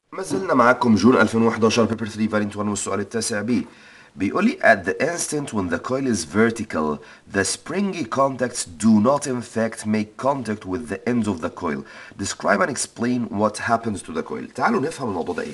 ما زلنا معاكم جون 2011 بيبر 3 فارينت 1 والسؤال التاسع بي بيقول لي at the instant when the coil is vertical the springy contacts do not in fact make contact with the ends of the coil describe and explain what happens to the coil تعالوا نفهم الموضوع ده ايه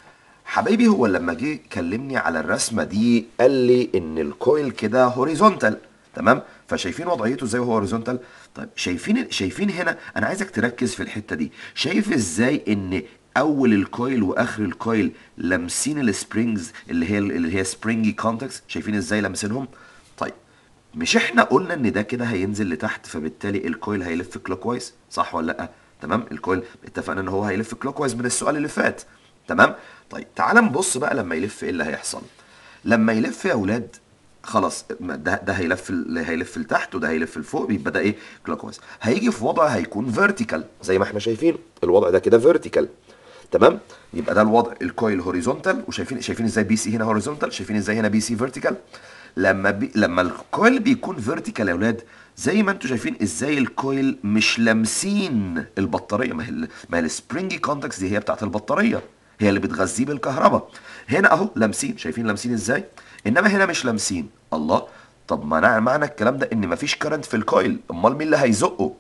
حبايبي هو لما جه كلمني على الرسمه دي قال لي ان الكويل كده هوريزونتال تمام فشايفين وضعيته ازاي وهو هوريزونتال طيب شايفين شايفين هنا انا عايزك تركز في الحته دي شايف ازاي ان اول الكويل واخر الكويل لامسين السبرينجز اللي هي اللي هي سبرينجي كونتاكتس شايفين ازاي لامسينهم طيب مش احنا قلنا ان ده كده هينزل لتحت فبالتالي الكويل هيلف كلوك وايز صح ولا لا تمام الكويل اتفقنا ان هو هيلف كلوك وايز من السؤال اللي فات تمام طيب تعال نبص بقى لما يلف ايه اللي هيحصل لما يلف يا اولاد خلاص ده ده هيلف ال- هيلف لتحت وده هيلف لفوق بيبقى ده ايه كلوك وايز هيجي في وضع هيكون فيرتيكال زي ما احنا شايفين الوضع ده كده فيرتيكال تمام يبقى ده الوضع الكويل هوريزونتال وشايفين شايفين ازاي بي سي هنا هوريزونتال شايفين ازاي هنا بي سي فيرتيكال لما بي لما الكويل بيكون فيرتيكال يا اولاد زي ما انتم شايفين ازاي الكويل مش لامسين البطاريه ما هي ال- ما هي السبرينجي كونتاكس دي هي بتاعت البطاريه هي اللي بتغذيه بالكهرباء هنا اهو لامسين شايفين لامسين ازاي انما هنا مش لامسين الله طب معنى معنى الكلام ده ان مفيش كرنت في الكويل امال مين اللي هيزقه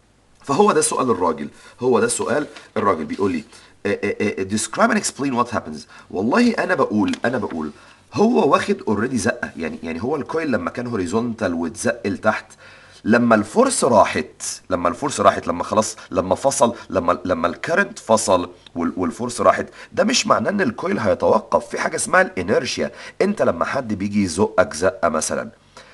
فهو ده سؤال الراجل هو ده سؤال الراجل بيقول لي آه، آه، آه، describe and explain what happens والله انا بقول انا بقول هو واخد اوريدي زقه يعني يعني هو الكويل لما كان هوريزونتال واتزق لتحت لما الفورس راحت لما الفورس راحت لما خلاص لما فصل لما لما الكرنت فصل وال- والفورس راحت ده مش معناه ان الكويل هيتوقف في حاجه اسمها الانرشيا انت لما حد بيجي يزقك زقه مثلا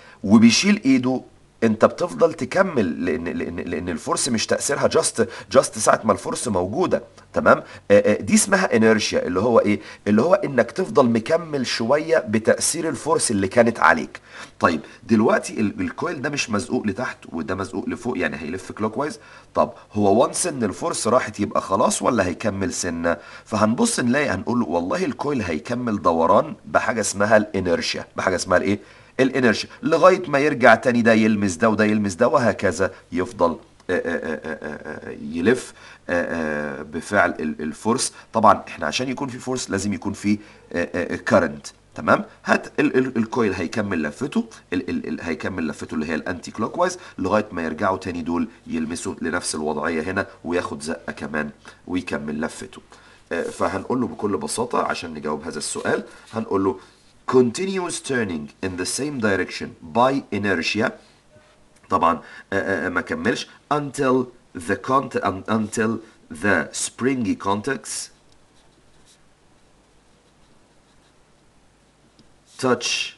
وبيشيل ايده انت بتفضل تكمل لان لان لان الفورس مش تاثيرها جاست جاست ساعه ما الفورس موجوده تمام آه، آه، دي اسمها انيرشيا اللي هو ايه اللي هو انك تفضل مكمل شويه بتاثير الفورس اللي كانت عليك طيب دلوقتي ال- الكويل ده مش مزقوق لتحت وده مزقوق لفوق يعني هيلف كلوك وايز طب هو وانس ان الفورس راحت يبقى خلاص ولا هيكمل سنه فهنبص نلاقي هنقول له والله الكويل هيكمل دوران بحاجه اسمها الانيرشيا بحاجه اسمها الايه الانرشيا لغايه ما يرجع تاني ده يلمس ده وده يلمس ده وهكذا يفضل آه، آه، آه، آه، آه، يلف آه، آه، بفعل ال- الفورس طبعا احنا عشان يكون في فورس لازم يكون في كارنت تمام هات ال ال الكويل هيكمل لفته ال ال ال هيكمل لفته اللي هي الانتي كلوك وايز لغايه ما يرجعوا تاني دول يلمسوا لنفس الوضعيه هنا وياخد زقه كمان ويكمل لفته آه، فهنقول له بكل بساطه عشان نجاوب هذا السؤال هنقول له continuous turning in the same direction by inertia طبعا آه، آه، ما كملش until the cont un- until the springy contacts touch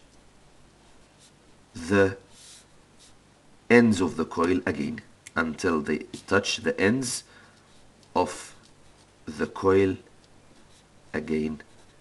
the ends of the coil again until they touch the ends of the coil again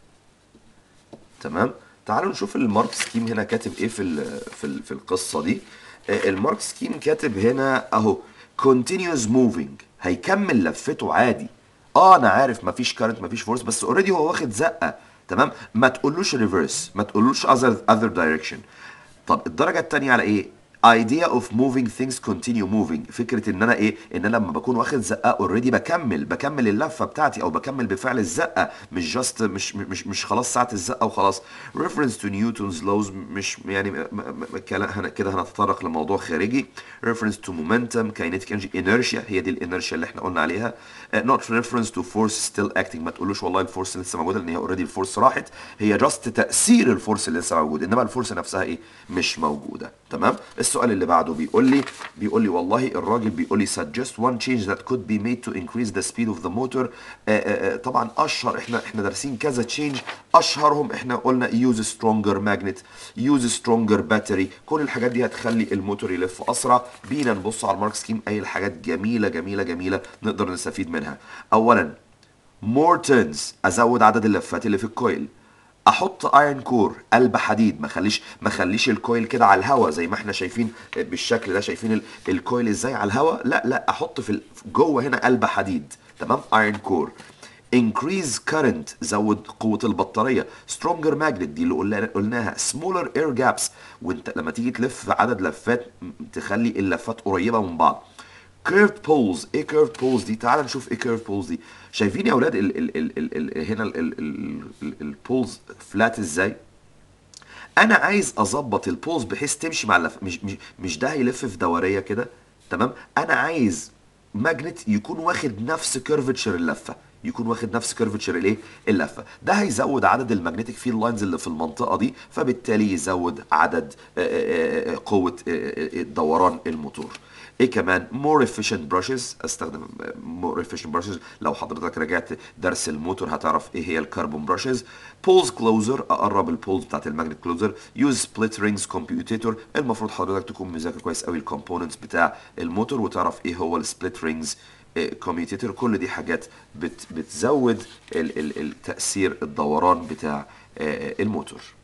تمام تعالوا نشوف المارك سكيم هنا كاتب ايه في ال في ال في القصه دي آه، المارك سكيم كاتب هنا اهو continuous moving هيكمل لفته عادي اه انا عارف مفيش كارنت مفيش فورس بس اوريدي هو واخد زقه تمام ما تقولوش ريفرس ما تقولوش other other direction طب الدرجه الثانيه على ايه idea of moving things continue moving فكره ان انا ايه ان انا لما بكون واخد زقه اوريدي بكمل بكمل اللفه بتاعتي او بكمل بفعل الزقه مش جاست مش مش مش خلاص ساعه الزقه وخلاص reference to Newton's laws مش يعني م- م- م- كلا- هن- كده هنتطرق لموضوع خارجي reference to momentum kinetic energy inertia هي دي الانرشيا اللي احنا قلنا عليها uh, not reference to force still acting ما تقولوش والله الفورس لسه موجوده لان هي اوريدي الفورس راحت هي جاست تاثير الفورس اللي لسه موجود انما الفورس نفسها ايه مش موجوده تمام السؤال اللي بعده بيقول لي بيقول لي والله الراجل بيقول لي suggest one change that could be made to increase the speed of the motor آه آه آه طبعا اشهر احنا احنا دارسين كذا تشينج اشهرهم احنا قلنا use stronger magnet use stronger battery كل الحاجات دي هتخلي الموتور يلف اسرع بينا نبص على المارك سكيم اي الحاجات جميله جميله جميله نقدر نستفيد منها اولا more turns ازود عدد اللفات اللي في الكويل احط ايرون كور قلب حديد ما خليش ما خليش الكويل كده على الهوا زي ما احنا شايفين بالشكل ده شايفين ال- الكويل ازاي على الهوا لا لا احط في ال- جوه هنا قلب حديد تمام ايرون كور increase current زود قوة البطارية stronger magnet دي اللي قلنا- قلناها smaller air gaps وانت لما تيجي تلف عدد لفات م- تخلي اللفات قريبة من بعض كيرفد بولز ايه كيرفد بولز دي تعال نشوف ايه كيرفد بولز دي شايفين يا اولاد ال ال ال ال ال هنا البولز فلات ازاي انا عايز اظبط البولز بحيث تمشي مع اللف مش مش مش ده هيلف في دوريه كده تمام انا عايز ماجنت يكون واخد نفس كيرفتشر اللفه يكون واخد نفس كيرفتشر الايه اللفه ده هيزود عدد المagnetic فيلد لاينز اللي في المنطقه دي فبالتالي يزود عدد آه، آه، آه، قوه آه، آه، دوران الموتور ايه كمان more efficient brushes استخدم more efficient brushes لو حضرتك رجعت درس الموتور هتعرف ايه هي الكربون براشز pulls closer اقرب البولز بتاعت الماجنت كلوزر use split rings commutator المفروض حضرتك تكون مذاكر كويس قوي الكومبوننتس بتاع الموتور وتعرف ايه هو السبليت رينجز كوميوتيتور كل دي حاجات بت بتزود ال ال التأثير الدوران بتاع آه، الموتور